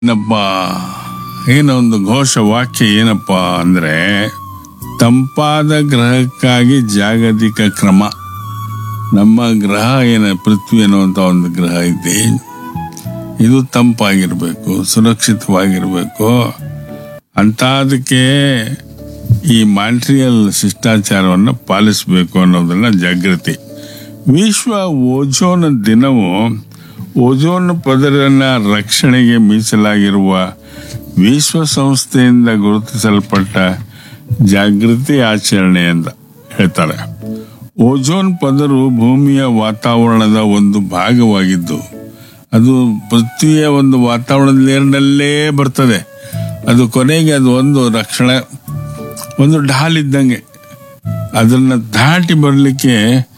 ಏನಪ್ಪ ಏನೊಂದು ಘೋಷ ವಾಕ್ಯ ಏನಪ್ಪ ಅಂದ್ರೆ ತಂಪಾದ ಗ್ರಹಕ್ಕಾಗಿ ಜಾಗತಿಕ ಕ್ರಮ ನಮ್ಮ ಗ್ರಹ ಏನ ಪೃಥ್ವಿ ಅನ್ನುವಂಥ ಒಂದು ಗ್ರಹ ಇದೆ ಇದು ತಂಪಾಗಿರ್ಬೇಕು ಸುರಕ್ಷಿತವಾಗಿರ್ಬೇಕು ಅಂಥದಕ್ಕೆ ಈ ಮಾಂಟ್ರಿಯಲ್ ಶಿಷ್ಟಾಚಾರವನ್ನು ಪಾಲಿಸಬೇಕು ಅನ್ನೋದನ್ನ ಜಾಗೃತಿ ವಿಶ್ವ ಓಜೋನ್ ದಿನವು ಓಜೋನ್ ಪದರನ ರಕ್ಷಣೆಗೆ ಮೀಸಲಾಗಿರುವ ವಿಶ್ವಸಂಸ್ಥೆಯಿಂದ ಗುರುತಿಸಲ್ಪಟ್ಟ ಜಾಗೃತಿ ಆಚರಣೆ ಅಂತ ಹೇಳ್ತಾರೆ ಓಜೋನ್ ಪದರು ಭೂಮಿಯ ವಾತಾವರಣದ ಒಂದು ಭಾಗವಾಗಿದ್ದು ಅದು ಪೃಥ್ವಿಯ ಒಂದು ವಾತಾವರಣದ ಲೇಯರ್ನಲ್ಲೇ ಬರ್ತದೆ ಅದು ಕೊನೆಗೆ ಅದು ಒಂದು ರಕ್ಷಣೆ ಒಂದು ಢಾಲ್ ಇದ್ದಂಗೆ ಅದನ್ನ ದಾಟಿ ಬರಲಿಕ್ಕೆ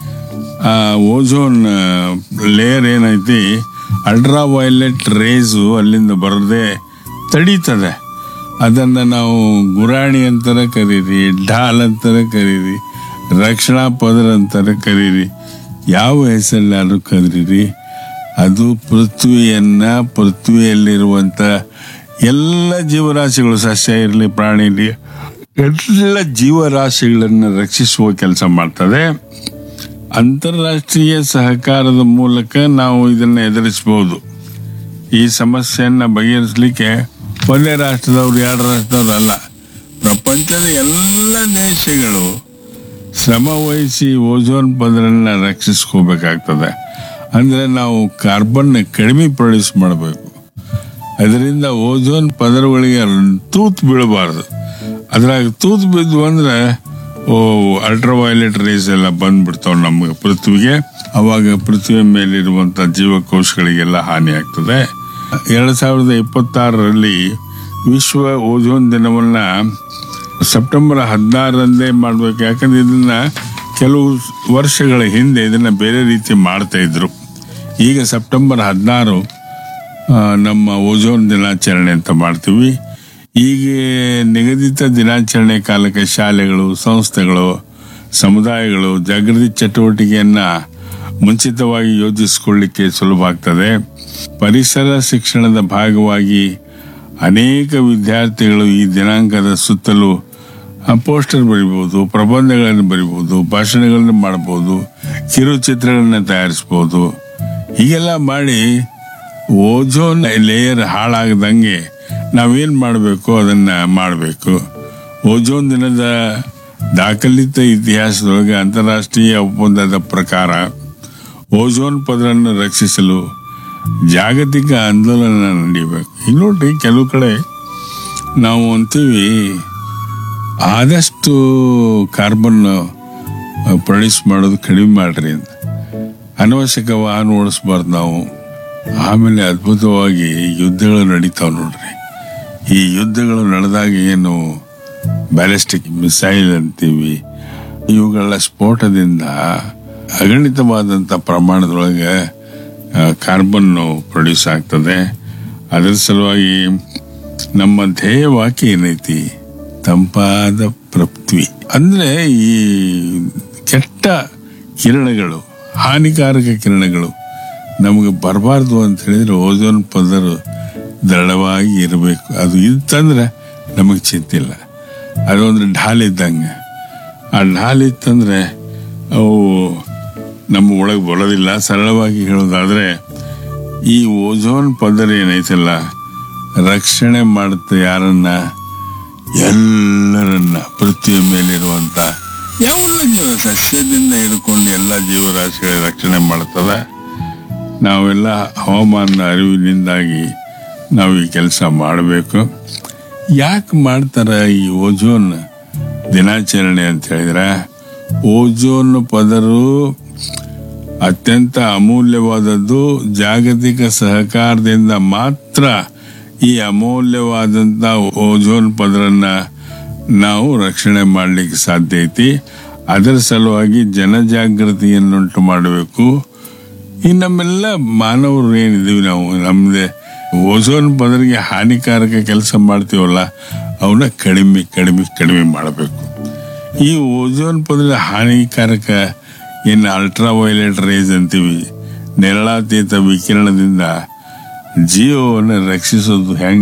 ಆ ಓಝೋನ್ ಲೇಯರ್ ಏನೈತಿ ಅಲ್ಟ್ರಾ ವೈಲೆಟ್ ರೇಸು ಅಲ್ಲಿಂದ ಬರದೆ ತಡೀತದೆ ಅದನ್ನ ನಾವು ಗುರಾಣಿ ಅಂತಾನೆ ಕರೀರಿ ಢಾಲ್ ಅಂತಾನೆ ಕರೀರಿ ರಕ್ಷಣಾ ಪದರ ಅಂತಾನೆ ಕರೀರಿ ಯಾವ ಹೆಸರಲ್ಲಾದ್ರೂ ಕರೀರಿ ಅದು ಪೃಥ್ವಿಯನ್ನ ಪೃಥ್ವಿಯಲ್ಲಿರುವಂತ ಎಲ್ಲ ಜೀವರಾಶಿಗಳು ಸಸ್ಯ ಇರಲಿ ಪ್ರಾಣಿ ಇರಲಿ ಎಲ್ಲ ಜೀವರಾಶಿಗಳನ್ನು ರಕ್ಷಿಸುವ ಕೆಲಸ ಮಾಡ್ತದೆ ಅಂತಾರಾಷ್ಟ್ರೀಯ ಸಹಕಾರದ ಮೂಲಕ ನಾವು ಇದನ್ನು ಎದುರಿಸಬಹುದು ಈ ಸಮಸ್ಯೆಯನ್ನ ಬಗೆಹರಿಸಲಿಕ್ಕೆ ಒಂದೇ ರಾಷ್ಟ್ರದವ್ರು ಎರಡು ರಾಷ್ಟ್ರದವ್ರು ಅಲ್ಲ ಪ್ರಪಂಚದ ಎಲ್ಲ ದೇಶಗಳು ಶ್ರಮ ವಹಿಸಿ ಓಜೋನ್ ಪದರನ್ನ ರಕ್ಷಿಸ್ಕೋಬೇಕಾಗ್ತದೆ ಅಂದ್ರೆ ನಾವು ಕಾರ್ಬನ್ ಕಡಿಮೆ ಪ್ರೊಡ್ಯೂಸ್ ಮಾಡಬೇಕು ಅದರಿಂದ ಓಜೋನ್ ಪದರಗಳಿಗೆ ತೂತು ಬೀಳಬಾರ್ದು ಅದ್ರಾಗ ತೂತು ಬಿದ್ದು ಅಂದ್ರೆ ಓ ಅಲ್ಟ್ರಾ ವೈಲೆಟ್ ರೇಸ್ ಎಲ್ಲ ಬಂದ್ಬಿಡ್ತಾವ ನಮಗೆ ಪೃಥ್ವಿಗೆ ಅವಾಗ ಪೃಥ್ವಿ ಮೇಲಿರುವಂತ ಜೀವಕೋಶಗಳಿಗೆಲ್ಲ ಹಾನಿ ಆಗ್ತದೆ ಎರಡ್ ಸಾವಿರದ ಇಪ್ಪತ್ತಾರರಲ್ಲಿ ವಿಶ್ವ ಓಜೋನ್ ದಿನವನ್ನ ಸೆಪ್ಟೆಂಬರ್ ಹದಿನಾರರಂದೇ ಮಾಡ್ಬೇಕು ಯಾಕಂದ್ರೆ ಇದನ್ನ ಕೆಲವು ವರ್ಷಗಳ ಹಿಂದೆ ಇದನ್ನ ಬೇರೆ ರೀತಿ ಮಾಡ್ತಾ ಇದ್ರು ಈಗ ಸೆಪ್ಟೆಂಬರ್ ಹದಿನಾರು ಆ, ನಮ್ಮ ಓಜೋನ್ ದಿನಾಚರಣೆ ಅಂತ ಮಾಡ್ತೀವಿ ಈಗ ನಿಗದಿತ ದಿನಾಚರಣೆ ಕಾಲಕ್ಕೆ ಶಾಲೆಗಳು ಸಂಸ್ಥೆಗಳು ಸಮುದಾಯಗಳು ಜಾಗೃತಿ ಚಟುವಟಿಕೆಯನ್ನ ಮುಂಚಿತವಾಗಿ ಯೋಜಿಸಿಕೊಳ್ಳಿಕ್ಕೆ ಸುಲಭ ಆಗ್ತದೆ ಪರಿಸರ ಶಿಕ್ಷಣದ ಭಾಗವಾಗಿ ಅನೇಕ ವಿದ್ಯಾರ್ಥಿಗಳು ಈ ದಿನಾಂಕದ ಸುತ್ತಲೂ ಆ, ಪೋಸ್ಟರ್ ಬರಿಬಹುದು ಪ್ರಬಂಧಗಳನ್ನು ಬರಿಬಹುದು ಭಾಷಣಗಳನ್ನು ಮಾಡಬಹುದು ಕಿರುಚಿತ್ರಗಳನ್ನ ತಯಾರಿಸಬಹುದು ಹೀಗೆಲ್ಲ ಮಾಡಿ ಓಜೋನ್ ಲೇಯರ್ ಹಾಳಾಗದಂಗೆ ನಾವೇನ್ ಮಾಡಬೇಕು ಅದನ್ನ ಮಾಡಬೇಕು ಓಜೋನ್ ದಿನದ ದಾಖಲಿತ ಇತಿಹಾಸದೊಳಗೆ ಅಂತಾರಾಷ್ಟ್ರೀಯ ಒಪ್ಪಂದದ ಪ್ರಕಾರ ಓಜೋನ್ ಪದರನ್ನು ರಕ್ಷಿಸಲು ಜಾಗತಿಕ ಆಂದೋಲನ ನಡೀಬೇಕು ಈಗ ನೋಡ್ರಿ ಕೆಲವು ಕಡೆ ನಾವು ಅಂತೀವಿ ಆದಷ್ಟು ಕಾರ್ಬನ್ ಪ್ರೊಡ್ಯೂಸ್ ಮಾಡೋದು ಕಡಿಮೆ ಮಾಡ್ರಿ ಅಂತ ಅನವಶ್ಯಕ ವಾಹನ ಓಡಿಸ್ಬಾರ್ದು ನಾವು ಆಮೇಲೆ ಅದ್ಭುತವಾಗಿ ಯುದ್ಧಗಳು ನಡೀತಾವ ನೋಡ್ರಿ ಈ ಯುದ್ಧಗಳು ನಡೆದಾಗ ಏನು ಬ್ಯಾಲಿಸ್ಟಿಕ್ ಮಿಸೈಲ್ ಅಂತೀವಿ ಇವುಗಳ ಸ್ಫೋಟದಿಂದ ಅಗಣಿತವಾದಂಥ ಪ್ರಮಾಣದೊಳಗೆ ಕಾರ್ಬನ್ ಪ್ರೊಡ್ಯೂಸ್ ಆಗ್ತದೆ ಅದರ ಸಲುವಾಗಿ ನಮ್ಮ ಧ್ಯೇಯ ವಾಕ್ಯ ಏನೈತಿ ತಂಪಾದ ಪೃಥ್ವಿ ಅಂದ್ರೆ ಈ ಕೆಟ್ಟ ಕಿರಣಗಳು ಹಾನಿಕಾರಕ ಕಿರಣಗಳು ನಮಗೆ ಬರಬಾರ್ದು ಅಂತ ಹೇಳಿದ್ರೆ ಓಜೋನ್ ಪದರ ದೃಢವಾಗಿ ಇರಬೇಕು ಅದು ಇತ್ತಂದ್ರೆ ನಮಗೆ ಚಿಂತೆ ಇಲ್ಲ ಅದೊಂದು ಢಾಲ್ ಇದ್ದಂಗೆ ಆ ಢಾಲ್ ಇತ್ತಂದ್ರೆ ಅವು ನಮ್ಮ ಒಳಗೆ ಬರೋದಿಲ್ಲ ಸರಳವಾಗಿ ಹೇಳೋದಾದ್ರೆ ಈ ಓಜೋನ್ ಪದರ ಏನೈತಲ್ಲ ರಕ್ಷಣೆ ಮಾಡುತ್ತೆ ಯಾರನ್ನ ಎಲ್ಲರನ್ನ ಪೃಥ್ವಿಯ ಮೇಲಿರುವಂತ ಎಲ್ಲ ಜೀವ ಸಸ್ಯದಿಂದ ಹಿಡ್ಕೊಂಡು ಎಲ್ಲ ಜೀವರಾಶಿಗಳ ರಕ್ಷಣೆ ಮಾಡ್ತದೆ ನಾವೆಲ್ಲ ಹವಾಮಾನ ಅರಿವಿನಿಂದಾಗಿ ನಾವು ಈ ಕೆಲಸ ಮಾಡಬೇಕು ಯಾಕೆ ಮಾಡ್ತಾರ ಈ ಓಜೋನ್ ದಿನಾಚರಣೆ ಅಂತ ಹೇಳಿದ್ರೆ ಓಜೋನ್ ಪದರು ಅತ್ಯಂತ ಅಮೂಲ್ಯವಾದದ್ದು ಜಾಗತಿಕ ಸಹಕಾರದಿಂದ ಮಾತ್ರ ಈ ಅಮೂಲ್ಯವಾದಂತ ಓಜೋನ್ ಪದರನ್ನ ನಾವು ರಕ್ಷಣೆ ಮಾಡಲಿಕ್ಕೆ ಸಾಧ್ಯ ಐತಿ ಅದರ ಸಲುವಾಗಿ ಜನಜಾಗೃತಿಯನ್ನುಂಟು ಮಾಡಬೇಕು ಈ ನಮ್ಮೆಲ್ಲ ಮಾನವರು ಏನಿದೀವಿ ನಾವು ನಮ್ದೆ ಓಝೋನ್ ಪದರಿಗೆ ಹಾನಿಕಾರಕ ಕೆಲಸ ಮಾಡ್ತೀವಲ್ಲ ಅವನ್ನ ಕಡಿಮೆ ಕಡಿಮೆ ಕಡಿಮೆ ಮಾಡಬೇಕು ಈ ಓಝೋನ್ ಪದರ ಹಾನಿಕಾರಕ ಏನು ಅಲ್ಟ್ರಾ ವೈಲೆಟ್ ರೇಸ್ ಅಂತೀವಿ ನೆರಳಾತೀತ ವಿಕಿರಣದಿಂದ ಜೀವವನ್ನು ರಕ್ಷಿಸೋದು ಹೆಂಗೆ